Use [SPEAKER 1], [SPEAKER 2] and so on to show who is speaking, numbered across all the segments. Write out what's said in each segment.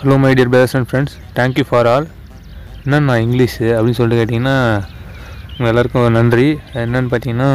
[SPEAKER 1] hello my dear brothers and friends thank you for all என்னண்ணா English அப்படின்னு சொல்லிட்டு கேட்டிங்கன்னா உங்கள் எல்லாருக்கும் நன்றி என்னன்னு பார்த்தீங்கன்னா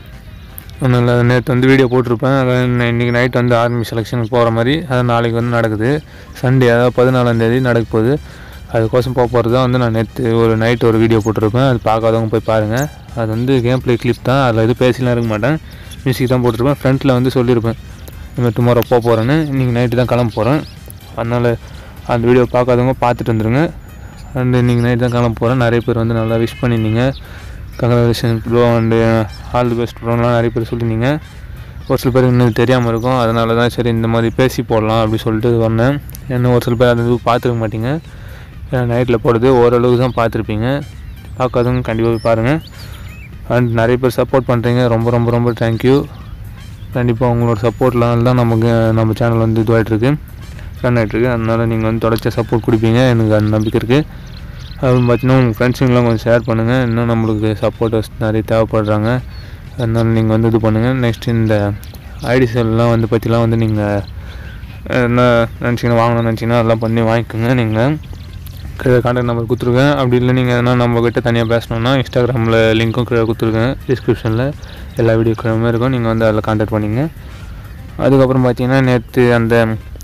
[SPEAKER 1] ஒன்றும் இல்லை நேற்று வந்து வீடியோ போட்டிருப்பேன் அதான் இன்ன- இன்னைக்கு நைட் வந்து ஆர்மி செலெக்ஷனுக்கு போகிற மாதிரி அது நாளைக்கு வந்து நடக்குது சண்டே அதாவது பதினாலாந்தேதி நடக்க போகுது அதுக்கோசம் போக போகிறது தான் வந்து நான் நேற்று ஒரு நைட் ஒரு வீடியோ போட்டிருப்பேன் அது பார்க்காதவங்க போய் பாருங்கள் அது வந்து கேம் ப்ளே கிளிப் தான் அதில் எதுவும் பேசிலாம் இருக்க மாட்டேன் மியூசிக் தான் போட்டிருப்பேன் ஃப்ரண்ட்டில் வந்து சொல்லியிருப்பேன் இனிமேல் டுமாரோ போக போகிறேன்னு இன்றைக்கி நைட்டு தான் கிளம்ப போகிறேன் அதனால் அந்த வீடியோ பார்க்காதவங்க பார்த்துட்டு வந்துருங்க அண்டு இன்றைக்கி நைட் தான் கிளம்ப போகிறேன் நிறைய பேர் வந்து நல்லா விஷ் பண்ணியிருந்தீங்க congratulation bro and all the best ப்ரோலாம் நிறைய பேர் சொல்லியிருந்தீங்க ஒரு சில பேருக்கு இன்னும் தெரியாமல் இருக்கும் அதனால தான் சரி இந்த மாதிரி பேசி போடலாம் அப்படி சொல்லிட்டு வந்தேன் இன்னும் ஒரு சில பேர் அது பார்த்துருக்க மாட்டீங்க ஏன்னா நைட்டில் போடுறது ஓரளவுக்கு தான் பார்த்துருப்பீங்க பார்க்காதவங்க கண்டிப்பாக போய் பாருங்கள் அண்ட் நிறைய பேர் சப்போர்ட் பண்ணுறீங்க ரொம்ப ரொம்ப ரொம்ப தேங்க்யூ கண்டிப்பாக உங்களோட சப்போர்ட்லாம் தான் நமக்கு நம்ம சேனல் வந்து இதுவாகிட்ருக்கு ரன் ஆகிட்ருக்கு அதனால் நீங்கள் வந்து தொடர்ச்சி சப்போர்ட் கொடுப்பீங்க எனக்கு அந்த நம்பிக்கை இருக்குது அப்படின்னு பார்த்தீங்கன்னா உங்கள் ஃப்ரெண்ட்ஸுங்களாம் கொஞ்சம் ஷேர் பண்ணுங்கள் இன்னும் நம்மளுக்கு சப்போர்ட்டர்ஸ் நிறைய தேவைப்படுறாங்க அதனால் நீங்கள் வந்து இது பண்ணுங்கள் நெக்ஸ்ட் இந்த ஐடிஸ் எல்லாம் வந்து பற்றிலாம் வந்து நீங்கள் என்ன நினச்சிங்கன்னா வாங்கணும்னு நினச்சிங்கன்னா அதெல்லாம் பண்ணி வாங்கிக்கோங்க நீங்கள் கீழே கான்டாக்ட் நம்பர் கொடுத்துருக்கேன் அப்படி இல்லை நீங்கள் எதனா நம்மக்கிட்ட தனியாக பேசணுன்னா இன்ஸ்டாகிராமில் லிங்க்கும் கீழே கொடுத்துருக்கேன் டிஸ்கிரிப்ஷனில் எல்லா வீடியோ கிழமே இருக்கும் நீங்கள் வந்து அதில் கான்டாக்ட் பண்ணிங்க அதுக்கப்புறம் பார்த்தீங்கன்னா நேற்று அந்த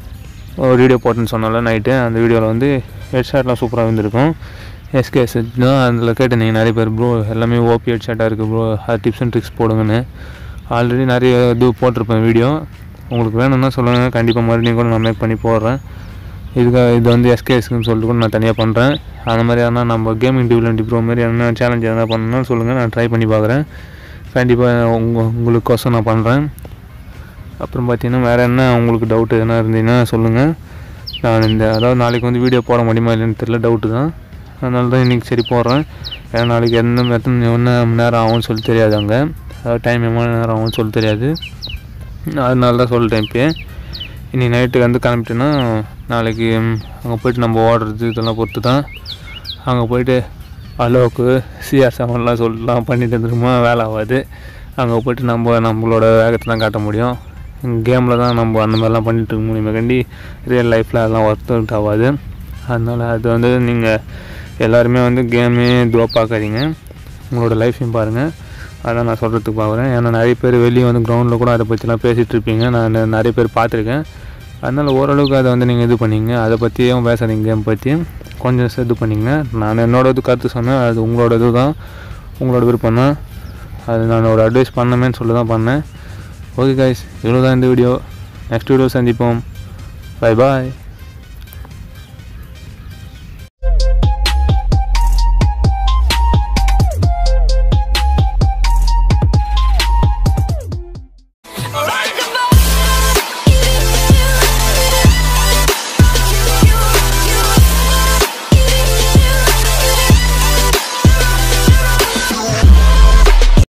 [SPEAKER 1] ஒரு வீடியோ போட்டேன்னு சொன்னால நைட்டு அந்த வீடியோவில் வந்து ஹெட்ஷாட்லாம் சூப்பராக வந்துருக்கும் எஸ்கேஎஸ் தான் அதில் கேட்டிருந்தீங்க நிறைய பேர் ப்ரோ எல்லாமே ஓபி ஹெட்ஷாட்டாக இருக்குது ப்ரோ அது டிப்ஸ் அண்ட் ட்ரிக்ஸ் போடுங்கன்னு ஆல்ரெடி நிறைய இது போட்டிருப்பேன் வீடியோ உங்களுக்கு வேணும்னா சொல்லுங்கள் கண்டிப்பாக மறுபடியும் கூட நான் மேக் பண்ணி போடுறேன் இதுக்காக இது வந்து எஸ்கேஎஸ்க்குன்னு சொல்லிட்டு கூட நான் தனியாக பண்ணுறேன் அந்த மாதிரி எதனா நம்ம கேமிங் டிவிலண்டி ப்ரோ மாதிரி எதனா சேலஞ்ச் எதனா பண்ணணும்னு சொல்லுங்கள் நான் ட்ரை பண்ணி பார்க்குறேன் கண்டிப்பாக உங்கள் உங்களுக்கோசம் நான் பண்ணுறேன் அப்புறம் பார்த்தீங்கன்னா வேறு என்ன உங்களுக்கு டவுட் எதனா இருந்தீங்கன்னா சொல்லுங்கள் நான் இந்த அதாவது நாளைக்கு வந்து வீடியோ போட முடியுமா இல்லைன்னு தெரியல டவுட்டு தான் அதனால தான் இன்றைக்கி சரி போடுறேன் ஏன்னா நாளைக்கு என்ன எத்தனை என்ன மணி நேரம் ஆகும்னு சொல்லி தெரியாது அங்கே அதாவது டைம் எவ்வளோ நேரம் ஆகும்னு சொல்லி தெரியாது அதனால தான் சொல்லிட்டேன் இப்போ இன்னைக்கு நைட்டு வந்து கிளம்பிட்டேன்னா நாளைக்கு அங்கே போயிட்டு நம்ம ஓடுறது இதெல்லாம் பொறுத்து தான் அங்கே போயிட்டு அளவுக்கு சிஆர் செவன்லாம் சொல்லலாம் பண்ணிட்டு இருந்துருமா வேலை ஆகாது அங்கே போயிட்டு நம்ம நம்மளோட வேகத்தை தான் காட்ட முடியும் கேமில் தான் நம்ம அந்த மாதிரிலாம் பண்ணிட்டு இருக்க முடியுமே கண்டி ரியல் லைஃப்பில் அதெல்லாம் ஒர்க் அவுட் ஆகாது அதனால் அது வந்து நீங்கள் எல்லாருமே வந்து கேமே இதுவாக பார்க்காதீங்க உங்களோட லைஃப்பையும் பாருங்கள் அதான் நான் சொல்கிறதுக்கு பார்க்குறேன் ஏன்னா நிறைய பேர் வெளியே வந்து கிரவுண்டில் கூட அதை பற்றிலாம் பேசிகிட்டு இருப்பீங்க நான் நெ- நிறைய பேர் பார்த்துருக்கேன் அதனால் ஓரளவுக்கு அதை வந்து நீங்கள் இது பண்ணீங்க அதை பற்றியும் பேசாதீங்க கேம் பற்றி கொஞ்சம் இது பண்ணிங்க நான் என்னோட இது கருத்து சொன்னேன் அது உங்களோட இது தான் உங்களோட விருப்பம் தான் அது நான் ஒரு அட்வைஸ் பண்ணமேன்னு சொல்லி தான் பண்ணேன் ஓகே கைஸ் இவ்வளோ தான் இந்த வீடியோ நெக்ஸ்ட் வீடியோ சந்திப்போம் பை பாய்